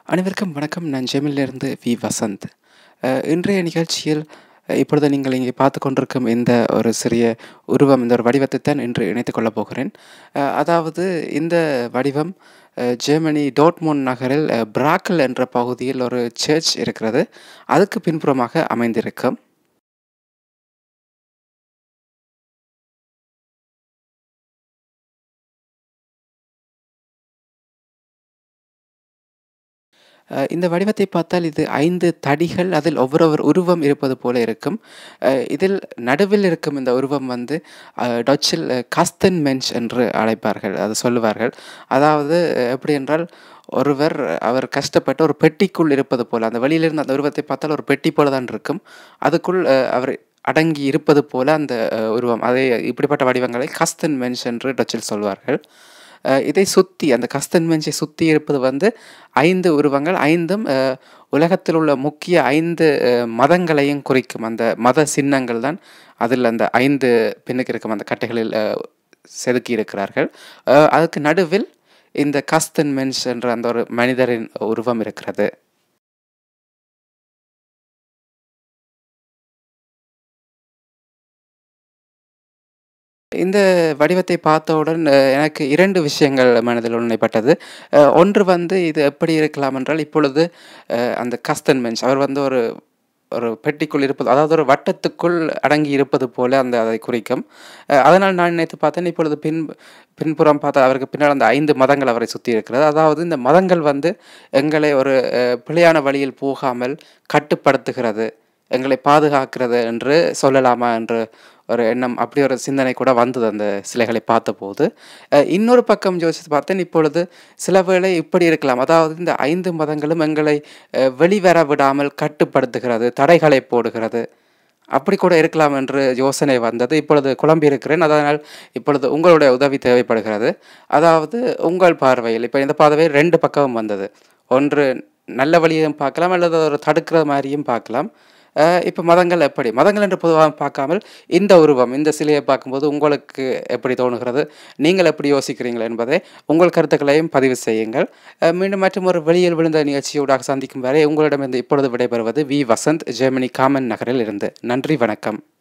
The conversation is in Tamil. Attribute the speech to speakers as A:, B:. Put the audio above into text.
A: அனைவருக்கும் வணக்கம் நான் ஜெமிலிருந்து வி வசந்த் அஹ், இன்றைய நிகழ்ச்சியில் அஹ், இப்பொழுது நீங்கள் இங்கே பார்த்து கொண்டிருக்கும் இந்த ஒரு சிறிய உருவம் இந்த ஒரு வடிவத்தை தான் இன்று இணைத்துக் கொள்ளப் போகிறேன் அஹ், அதாவது இந்த வடிவம் அஹ், ஜெர்மனி டோட்மோன் நகரில் அஹ், பிராக்கல் என்ற பகுதியில் ஒரு சர்ச் இருக்கிறது அதுக்கு பின்புறமாக அமைந்திருக்கும் அஹ் இந்த வடிவத்தை பார்த்தால் இது ஐந்து தடிகள் அதில் ஒவ்வொரு உருவம் இருப்பது போல இருக்கும் அஹ் இதில் நடுவில் இருக்கும் இந்த உருவம் வந்து அஹ், டச்சில் கஸ்தன் மென்ச் என்று அழைப்பார்கள் அது சொல்லுவார்கள் அதாவது அஹ், எப்படி என்றால் ஒருவர் அவர் கஷ்டப்பட்டு ஒரு பெட்டிக்குள் இருப்பது போல அந்த வெளியிலிருந்து அந்த உருவத்தை பார்த்தால் ஒரு பெட்டி போல தான் இருக்கும் அதுக்குள் அஹ், அவர் அடங்கி இருப்பது போல அந்த அஹ், உருவம் அதை இப்படிப்பட்ட வடிவங்களை கஸ்தன் மென்ச் என்று டச்சில் சொல்வார்கள் அஹ் இதை சுற்றி அந்த கஸ்தன் மென்ச்சை சுற்றி இருப்பது வந்து ஐந்து உருவங்கள் ஐந்தும் அஹ், உலகத்தில் உள்ள முக்கிய ஐந்து அஹ், மதங்களையும் குறிக்கும் அந்த மத சின்னங்கள் தான் அதில் அந்த ஐந்து பின்னுக்கு இருக்கும் அந்த கட்டைகளில் அஹ், செதுக்கி இருக்கிறார்கள் அஹ், அதுக்கு நடுவில் இந்த கஸ்தன் மென்ஸ் என்ற அந்த ஒரு மனிதரின் உருவம் இருக்கிறது இந்த வடிவத்தை பார்த்தவுடன் அஹ், எனக்கு இரண்டு விஷயங்கள் மனதில் உண்மைப்பட்டது அஹ், ஒன்று வந்து இது எப்படி இருக்கலாம் என்றால் இப்பொழுது அஹ், அந்த கஸ்தன் மென்ஸ் அவர் வந்து ஒரு ஒரு பெட்டிக்குள் இருப்பது அதாவது ஒரு வட்டத்துக்குள் அடங்கி இருப்பது போல அந்த அதை குறிக்கும் அஹ், அதனால் நான் நினைத்து பார்த்தேன் இப்பொழுது பின் பின்புறம் பார்த்தா அவருக்கு பின்னால் அந்த ஐந்து மதங்கள் அவரை சுற்றி இருக்கிறது அதாவது இந்த மதங்கள் வந்து எங்களை ஒரு அஹ், பிழையான வழியில் போகாமல் கட்டுப்படுத்துகிறது எங்களை பாதுகாக்கிறது என்று சொல்லலாமா என்று ஒரு எண்ணம் அப்படி ஒரு சிந்தனை கூட வந்தது அந்த சிலைகளை பார்த்தபோது அஹ், இன்னொரு பக்கம் யோசித்து பார்த்தேன் இப்பொழுது சில வேளை இப்படி இருக்கலாம் அதாவது இந்த ஐந்து மதங்களும் எங்களை அஹ், வெளிவர விடாமல் கட்டுப்படுத்துகிறது தடைகளை போடுகிறது அப்படி கூட இருக்கலாம் என்று யோசனை வந்தது இப்பொழுது குழம்பி இருக்கிறேன் அதனால் இப்பொழுது உங்களுடைய உதவி தேவைப்படுகிறது அதாவது உங்கள் பார்வையில் இப்போ இந்த பார்வை ரெண்டு பக்கமும் வந்தது ஒன்று நல்ல வழியையும் பார்க்கலாம் அல்லது ஒரு தடுக்கிற மாதிரியும் பார்க்கலாம் இப்போ மதங்கள் எப்படி மதங்கள் என்று பொதுவாக பார்க்காமல் இந்த உருவம் இந்த சிலையை பார்க்கும்போது உங்களுக்கு எப்படி தோணுகிறது நீங்கள் எப்படி யோசிக்கிறீங்கள் என்பதை உங்கள் கருத்துக்களையும் பதிவு செய்யுங்கள் அஹ், மீண்டும் மற்றும் ஒரு வெளியில் விழுந்த நிகழ்ச்சியூடாக சந்திக்கும் வரை உங்களிடமிருந்து இப்பொழுது விடைபெறுவது வி வசந்த் ஜெர்மனி காமன் நகரில் இருந்து நன்றி வணக்கம்